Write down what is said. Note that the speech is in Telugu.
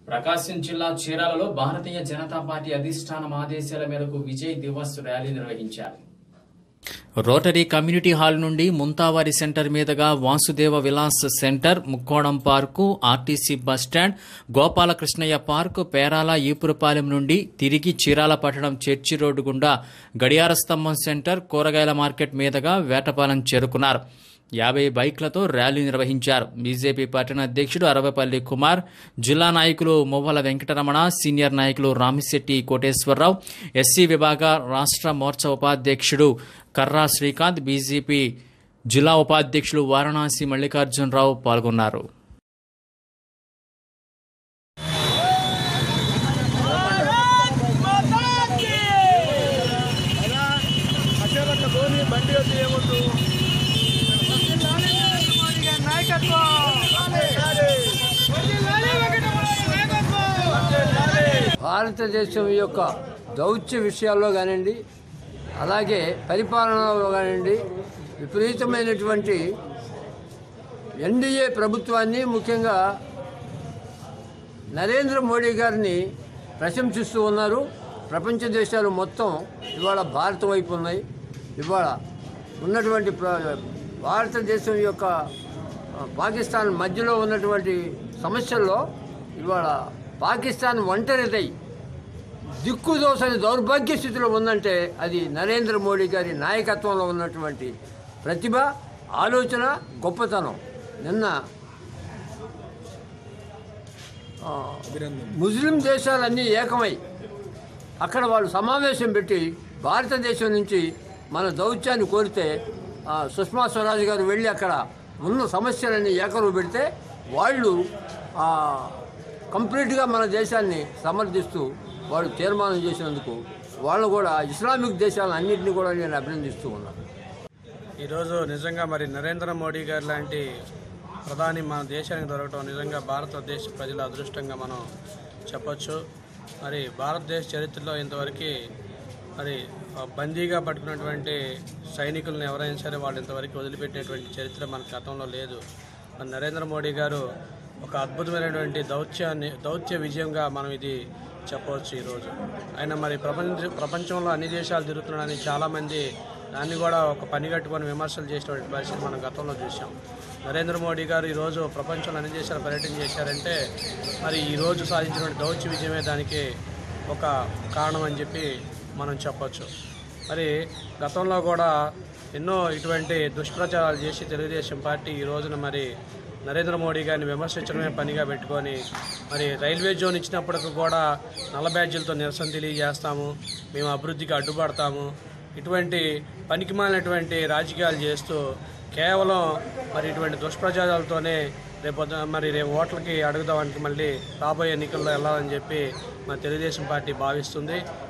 ప్రకాశం జిల్లా చీరాలలో భారతీయ జనతా పార్టీ అధిష్టానం ఆదేశాల మేరకు విజయ్ దివస్ ర్యాలీ నిర్వహించారు రోటరీ కమ్యూనిటీ హాల్ నుండి ముంతావారి సెంటర్ మీదుగా వాసుదేవ విలాస్ సెంటర్ ముక్కోణం park RTC bus stand Gopalakrishnaiah park Perala Epurupalem నుండి తిరిగి చీరాల పట్టణం చర్చి రోడ్డు గుండా గడియార స్తంభం సెంటర్ కూరగాయల మార్కెట్ మీదుగా వేటపాలెం చేరుకున్నారు యాభై బైక్లతో ర్యాలీ నిర్వహించారు బీజేపీ పట్టణ అధ్యక్షుడు అరవపల్లి కుమార్ జిల్లా నాయకులు మువ్వల వెంకటరమణ సీనియర్ నాయకులు రామిశెట్టి కోటేశ్వరరావు ఎస్సీ విభాగ రాష్ట్ర మోర్చా ఉపాధ్యక్షుడు కర్రా శ్రీకాంత్ బీజేపీ జిల్లా ఉపాధ్యక్షులు వారణాసి మల్లికార్జునరావు పాల్గొన్నారు భారతదేశం యొక్క దౌత్య విషయాల్లో కానివ్వండి అలాగే పరిపాలనలో కానివ్వండి విపరీతమైనటువంటి ఎన్డీఏ ప్రభుత్వాన్ని ముఖ్యంగా నరేంద్ర మోడీ గారిని ప్రశంసిస్తూ ఉన్నారు ప్రపంచ దేశాలు మొత్తం ఇవాళ భారత వైపు ఉన్నాయి ఇవాళ ఉన్నటువంటి ప్ర- భారతదేశం యొక్క ఆ, పాకిస్తాన్ మధ్యలో ఉన్నటువంటి సమస్యల్లో ఇవాళ పాకిస్తాన్ ఒంటరిదై దిక్కుదోసని దౌర్భాగ్య స్థితిలో ఉందంటే అది నరేంద్ర మోడీ గారి నాయకత్వంలో ఉన్నటువంటి ప్రతిభ ఆలోచన గొప్పతనం నిన్న ఆ, ముస్లిం దేశాలన్నీ ఏకమై అక్కడ వాళ్ళు సమావేశం పెట్టి భారతదేశం నుంచి మన దౌత్యాన్ని కోరితే ఆ, సుష్మా స్వరాజ్ గారు వెళ్ళి అక్కడ ఉన్న సమస్యలన్నీ ఏకరువు పెడితే వాళ్ళు ఆ, కంప్లీట్గా మన దేశాన్ని సమర్థిస్తూ వాళ్ళు తీర్మానం చేసినందుకు వాళ్ళు కూడా ఇస్లామిక్ దేశాలన్నింటినీ కూడా నేను అభినందిస్తూ ఉన్నాను ఈరోజు నిజంగా మరి నరేంద్ర మోడీ గారు లాంటి ప్రధాని మన దేశానికి దొరకటం నిజంగా భారతదేశ ప్రజల అదృష్టంగా మనం చెప్పొచ్చు మరి భారతదేశ చరిత్రలో ఇంతవరకు మరి ఆ, బందీగా పట్టుకున్నటువంటి సైనికులను ఎవరైనా సరే వాళ్ళు ఇంతవరకు వదిలిపెట్టినటువంటి చరిత్ర మన గతంలో లేదు మరి నరేంద్ర మోడీ గారు ఒక అద్భుతమైనటువంటి దౌత్యాన్ని దౌత్య విజయంగా మనం ఇది చెప్పవచ్చు ఈరోజు ఆయన మరి ప్రపంచ ప్రపంచంలో అన్ని దేశాలు తిరుగుతున్నాడని చాలామంది దాన్ని కూడా ఒక పని కట్టుకొని విమర్శలు చేసినటువంటి పరిస్థితి మనం గతంలో చూసాం నరేంద్ర మోడీ గారు ఈరోజు ప్రపంచంలో అన్ని దేశాలు పర్యటన చేశారంటే మరి ఈరోజు సాధించినటువంటి దౌత్య విజయమే దానికి ఒక కారణం అని చెప్పి మనం చెప్పొచ్చు మరి గతంలో కూడా ఎన్నో ఇటువంటి దుష్ప్రచారాలు చేసి తెలుగుదేశం పార్టీ ఈ రోజున మరి నరేంద్ర మోడీ గారిని విమర్శించడమే పనిగా పెట్టుకొని మరి రైల్వే జోన్ ఇచ్చినప్పటికి కూడా నల్ల బ్యాడ్జీలతో నిరసన తెలియజేస్తాము మేము అభివృద్ధికి అడ్డుపడతాము ఇటువంటి పనికిమాలినటువంటి రాజకీయాలు చేస్తూ కేవలం మరి ఇటువంటి దుష్ప్రచారాలతోనే రేపు మరి రేపు ఓట్లకి అడుగుదానికి మళ్ళీ రాబోయే ఎన్నికల్లో వెళ్ళాలని చెప్పి మా తెలుగుదేశం పార్టీ భావిస్తుంది